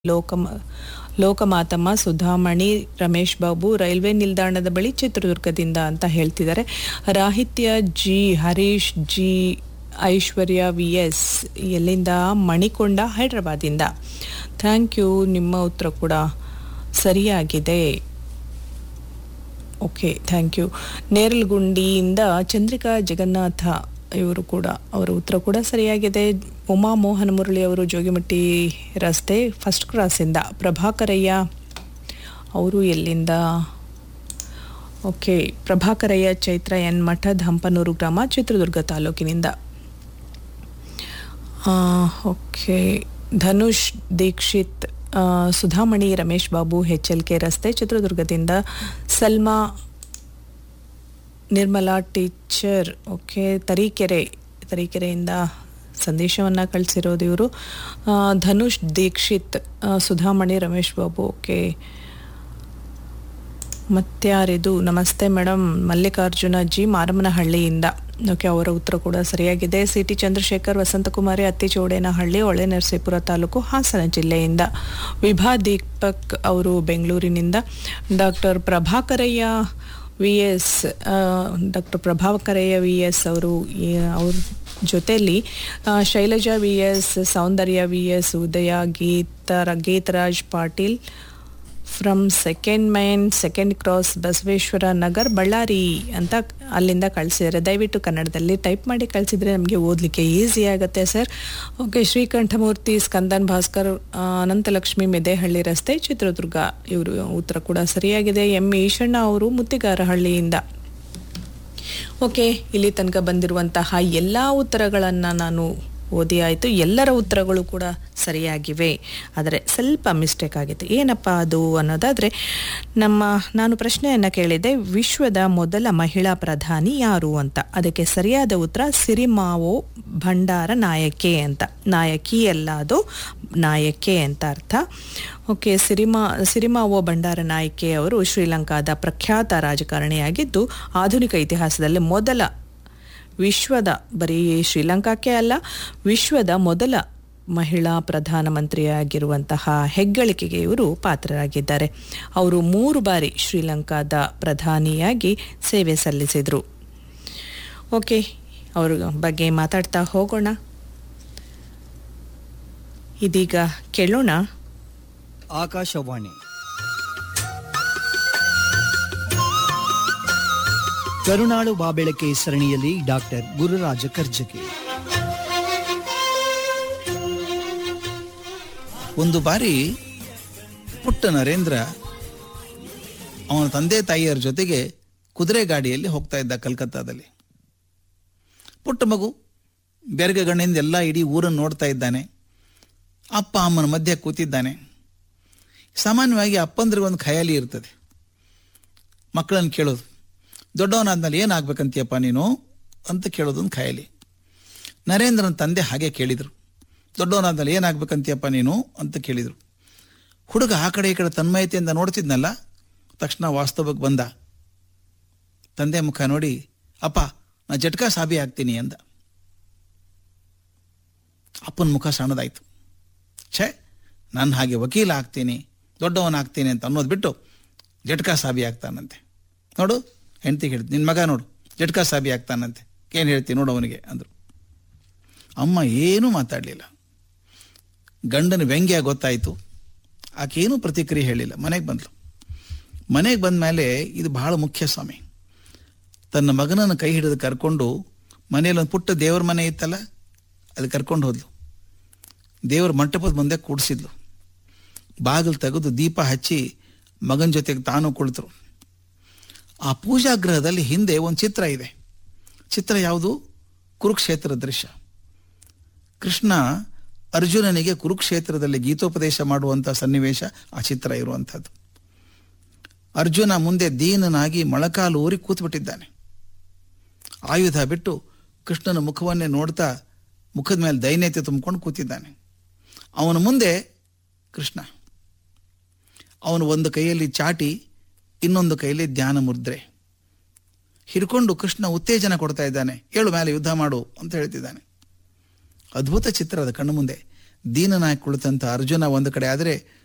ಲೋಕಮ Lokamatamma Sudhamani Ramesh Babu railway ನಿಲ್ದಾಣದ ಬಳಿ ಚಿತ್ರದುರ್ಗದಿಂದ ಅಂತ ಹೇಳ್ತಿದ್ದಾರೆ Rahitya G Harish G Aishwarya V S ಎಲ್ಲಿಂದ ಮಣಿಕೊಂಡ ಹೈದರಾಬಾದಿಂದ ಥ್ಯಾಂಕ್ ಯು ನಿಮ್ಮ ಉತ್ತರ ಕೂಡ ಸರಿಯಾಗಿದೆ ಓಕೆ ಥ್ಯಾಂಕ್ ಯು ನೇರಲಗುಂಡಿಯಿಂದ ಚಂದ್ರಿಕಾ ಜಗನ್ನಾಥ ಇವರು ಕೂಡ ಅವರ ಉತ್ತರ ಕೂಡ ಸರಿಯಾಗಿದೆ ಉಮಾ ಮೋಹನ್ ಮುರಳಿ ಅವರು ಜೋಗಿಮಟ್ಟಿ ರಸ್ತೆ ಫಸ್ಟ್ ಕ್ರಾಸಿಂದ ಪ್ರಭಾಕರಯ್ಯ ಅವರು ಎಲ್ಲಿಂದ ಓಕೆ ಪ್ರಭಾಕರಯ್ಯ ಚೈತ್ರ ಎನ್ ಮಠದ್ ಹಂಪನೂರು ಗ್ರಾಮ ಚಿತ್ರದುರ್ಗ ತಾಲೂಕಿನಿಂದ ಆ, ಓಕೆ ಧನುಷ್ ದೀಕ್ಷಿತ್ ಆ, Sudhamani Ramesh Babu H L K ರಸ್ತೆ ಚಿತ್ರದುರ್ಗದಿಂದ ಸಲ್ಮಾ ನಿರ್ಮಲಾ ಟೀಚರ್ ಓಕೆ ತರೀಕೆರೆ ತರೀಕೆರೆಯಿಂದ ಸಂದೇಶವನ್ನು ಕಳಿಸಿರೋದು ಇವರು ಆ, ಧನುಷ್ ದೀಕ್ಷಿತ್ ಆ, ಸುಧಾಮಣಿ ರಮೇಶ್ ಬಾಬು ಓಕೆ ಮತ್ಯಾರಿದು ನಮಸ್ತೆ ಮೇಡಮ್ ಮಲ್ಲಿಕಾರ್ಜುನ ಜಿ ಮಾರಮ್ಮನಹಳ್ಳಿಯಿಂದ ಓಕೆ ಅವರ ಉತ್ತರ ಕೂಡ ಸರಿಯಾಗಿದೆ ಸಿ ಟಿ ಚಂದ್ರಶೇಖರ್ ವಸಂತಕುಮಾರಿ ಅತ್ತಿಚೌಡೇನಹಳ್ಳಿ ಹೊಳೆ ನರಸೀಪುರ ತಾಲೂಕು ಹಾಸನ ಜಿಲ್ಲೆಯಿಂದ ವಿಭಾ ದೀಪಕ್ ಅವರು ಬೆಂಗಳೂರಿನಿಂದ doctor Prabhakaraiah V S doctor Prabhakaraiah V S ಅವರು ಈ- ಅವ್ರ ಜೊತೆಯಲ್ಲಿ ಆ, Shailaja V S Soundarya V S Udaya ಗೀತರ Geetharaj Patil from second main second cross Basaveshwara Nagar Ballari ಅಂತ ಅಲ್ಲಿಂದ ಕಳಿಸಿದ್ದಾರೆ ದಯವಿಟ್ಟು ಕನ್ನಡದಲ್ಲಿ ಟೈಪ್ ಮಾಡಿ ಕಳಿಸಿದ್ರೆ ನಮಗೆ ಓದಲಿಕ್ಕೆ ಈಸಿ ಆಗುತ್ತೆ ಸರ್ ಓಕೆ ಶ್ರೀಕಂಠಮೂರ್ತಿ ಸ್ಕಂದನ್ ಭಾಸ್ಕರ್ ಆ, ಅನಂತಲಕ್ಷ್ಮಿ ಮೆದೇಹಳ್ಳಿ ರಸ್ತೆ ಚಿತ್ರದುರ್ಗ ಇವರು ಉತ್ತರ ಕೂಡ ಸರಿಯಾಗಿದೆ ಎಂ ಈಶಣ್ಣ ಅವರು ಮುತ್ತಿಗಾರಹಳ್ಳಿಯಿಂದ ಓಕೆ ಇಲ್ಲಿ ತನಕ ಬಂದಿರುವಂತಹ ಎಲ್ಲ ಉತ್ತರಗಳನ್ನು ನಾನು ಓದಿ ಆಯಿತು ಎಲ್ಲರ ಉತ್ತರಗಳು ಕೂಡ ಸರಿಯಾಗಿವೆ ಆದರೆ ಸ್ವಲ್ಪ ಮಿಸ್ಟೇಕ್ ಆಗಿತ್ತು ಏನಪ್ಪ ಅದು ಅನ್ನೋದಾದರೆ ನಮ್ಮ ನಾನು ಪ್ರಶ್ನೆಯನ್ನು ಕೇಳಿದೆ ವಿಶ್ವದ ಮೊದಲ ಮಹಿಳಾ ಪ್ರಧಾನಿ ಯಾರು ಅಂತ ಅದಕ್ಕೆ ಸರಿಯಾದ ಉತ್ತರ ಸಿರಿಮಾವೋ ಭಂಡಾರ ನಾಯಕೆ ಅಂತ ನಾಯಕಿ ಅಲ್ಲ ಅದು ನಾಯಕೆ ಅಂತ ಅರ್ಥ ಓಕೆ ಸಿರಿಮಾ ಸಿರಿಮಾವೋ ಭಂಡಾರ ನಾಯಕೆ ಅವರು ಶ್ರೀಲಂಕಾದ ಪ್ರಖ್ಯಾತ ರಾಜಕಾರಣಿಯಾಗಿದ್ದು ಆಧುನಿಕ ಇತಿಹಾಸದಲ್ಲಿ ಮೊದಲ ವಿಶ್ವದ ಬರೀ ಶ್ರೀಲಂಕಾಕ್ಕೆ ಅಲ್ಲ ವಿಶ್ವದ ಮೊದಲ ಮಹಿಳಾ ಪ್ರಧಾನಮಂತ್ರಿಯಾಗಿರುವಂತಹ ಹೆಗ್ಗಳಿಕೆಗೆ ಇವರು ಪಾತ್ರರಾಗಿದ್ದಾರೆ ಅವರು ಮೂರು ಬಾರಿ ಶ್ರೀಲಂಕಾದ ಪ್ರಧಾನಿಯಾಗಿ ಸೇವೆ ಸಲ್ಲಿಸಿದರು ಓಕೆ ಅವ್ರ ಬಗ್ಗೆ ಮಾತಾಡ್ತಾ ಹೋಗೋಣ ಇದೀಗ ಕೇಳೋಣ ಆಕಾಶವಾಣಿ ಕರುನಾಡು ಬಾಬೆಳಕೆ ಸರಣಿಯಲ್ಲಿ ಡಾಕ್ಟರ್ ಗುರುರಾಜ ಕರ್ಜಗಿ ಒಂದು ಬಾರಿ ಪುಟ್ಟ ನರೇಂದ್ರ ಅವನ ತಂದೆ ತಾಯಿಯರ ಜೊತೆಗೆ ಕುದುರೆ ಗಾಡಿಯಲ್ಲಿ ಹೋಗ್ತಾ ಇದ್ದ ಕಲ್ಕತ್ತಾದಲ್ಲಿ ಪುಟ್ಟ ಮಗು ಬೆರಗಗಣ್ಣಿಂದ ಎಲ್ಲ ಇಡೀ ಊರನ್ನು ನೋಡ್ತಾ ಇದ್ದಾನೆ ಅಪ್ಪ ಅಮ್ಮನ ಮಧ್ಯೆ ಕೂತಿದ್ದಾನೆ ಸಾಮಾನ್ಯವಾಗಿ ಅಪ್ಪಂದ್ರಿಗೆ ಒಂದು ಖಯಾಲಿ ಇರ್ತದೆ ಮಕ್ಕಳನ್ನು ಕೇಳೋದು ದೊಡ್ಡವನಾದ್ಮೇಲೆ ಏನಾಗ್ಬೇಕಂತೀಯಪ್ಪ ನೀನು ಅಂತ ಕೇಳೋದೊಂದು ಖಯಾಲಿ ನರೇಂದ್ರನ ತಂದೆ ಹಾಗೆ ಕೇಳಿದರು ದೊಡ್ಡವನಾದ್ಮೇಲೆ ಏನಾಗ್ಬೇಕಂತೀಯಪ್ಪ ನೀನು ಅಂತ ಕೇಳಿದರು ಹುಡುಗ ಆ ಕಡೆ ಈ ಕಡೆ ತನ್ಮಯತೆಯಿಂದ ನೋಡ್ತಿದ್ನಲ್ಲ ತಕ್ಷಣ ವಾಸ್ತವಕ್ಕೆ ಬಂದ ತಂದೆ ಮುಖ ನೋಡಿ ಅಪ್ಪ ನಾ ಜಟ್ಕಾ ಸಾಬಿ ಆಗ್ತೀನಿ ಅಂದ ಅಪ್ಪನ ಮುಖ ಸಣ್ಣದಾಯ್ತು ಛೇ ನಾನು ಹಾಗೆ ವಕೀಲ ಆಗ್ತೀನಿ ದೊಡ್ಡವನಾಗ್ತೀನಿ ಅಂತ ಅನ್ನೋದು ಬಿಟ್ಟು ಜಟ್ಕಾ ಸಾಬಿ ಆಗ್ತಾನಂತೆ ನೋಡು ಹೆಂಡ್ತಿಗೆ ಹೇಳಿದ್ ನಿನ್ನ ಮಗ ನೋಡು ಜಟ್ಕಾ ಸಾಬಿ ಆಗ್ತಾನಂತೆ ಏನು ಹೇಳ್ತೀನಿ ನೋಡು ಅವನಿಗೆ ಅಂದರು ಅಮ್ಮ ಏನೂ ಮಾತಾಡಲಿಲ್ಲ ಗಂಡನ ವ್ಯಂಗ್ಯ ಗೊತ್ತಾಯಿತು ಆಕೇನೂ ಪ್ರತಿಕ್ರಿಯೆ ಹೇಳಿಲ್ಲ ಮನೆಗೆ ಬಂದ್ಲು ಮನೆಗೆ ಬಂದ ಮೇಲೆ ಇದು ಬಹಳ ಮುಖ್ಯ ಸ್ವಾಮಿ ತನ್ನ ಮಗನನ್ನು ಕೈ ಹಿಡಿದು ಕರ್ಕೊಂಡು ಮನೇಲಿ ಒಂದು ಪುಟ್ಟ ದೇವರ ಮನೆ ಇತ್ತಲ್ಲ ಅದು ಕರ್ಕೊಂಡು ಹೋದ್ಲು ದೇವರ ಮಂಟಪದ ಮುಂದೆ ಕೂಡಿಸಿದ್ಲು ಬಾಗಿಲು ತೆಗೆದು ದೀಪ ಹಚ್ಚಿ ಮಗನ ಜೊತೆಗೆ ತಾನು ಕುಳಿತರು ಆ ಪೂಜಾಗೃಹದಲ್ಲಿ ಹಿಂದೆ ಒಂದು ಚಿತ್ರ ಇದೆ ಚಿತ್ರ ಯಾವುದು ಕುರುಕ್ಷೇತ್ರ ದೃಶ್ಯ ಕೃಷ್ಣ ಅರ್ಜುನನಿಗೆ ಕುರುಕ್ಷೇತ್ರದಲ್ಲಿ ಗೀತೋಪದೇಶ ಮಾಡುವಂಥ ಸನ್ನಿವೇಶ ಆ ಚಿತ್ರ ಇರುವಂಥದ್ದು ಅರ್ಜುನ ಮುಂದೆ ದೀನನಾಗಿ ಮೊಳಕಾಲು ಊರಿ ಕೂತ್ಬಿಟ್ಟಿದ್ದಾನೆ ಆಯುಧ ಬಿಟ್ಟು ಕೃಷ್ಣನ ಮುಖವನ್ನೇ ನೋಡ್ತಾ ಮುಖದ ಮೇಲೆ ದೈನ್ಯತೆ ತುಂಬಿಕೊಂಡು ಕೂತಿದ್ದಾನೆ ಅವನ ಮುಂದೆ ಕೃಷ್ಣ ಅವನು ಒಂದು ಕೈಯಲ್ಲಿ ಚಾಟಿ ಇನ್ನೊಂದು ಕೈಯಲ್ಲಿ ಧ್ಯಾನ ಮುದ್ರೆ ಹಿಡ್ಕೊಂಡು ಕೃಷ್ಣ ಉತ್ತೇಜನ ಕೊಡ್ತಾ ಇದ್ದಾನೆ ಏಳು ಮೇಲೆ ಯುದ್ಧ ಮಾಡು ಅಂತ ಹೇಳ್ತಿದ್ದಾನೆ ಅದ್ಭುತ ಚಿತ್ರ ಅದು ಕಣ್ಣು ಮುಂದೆ ದೀನನಾಗಿ ಕುಳಿತಂಥ ಅರ್ಜುನ ಒಂದು ಕಡೆ ಆದರೆ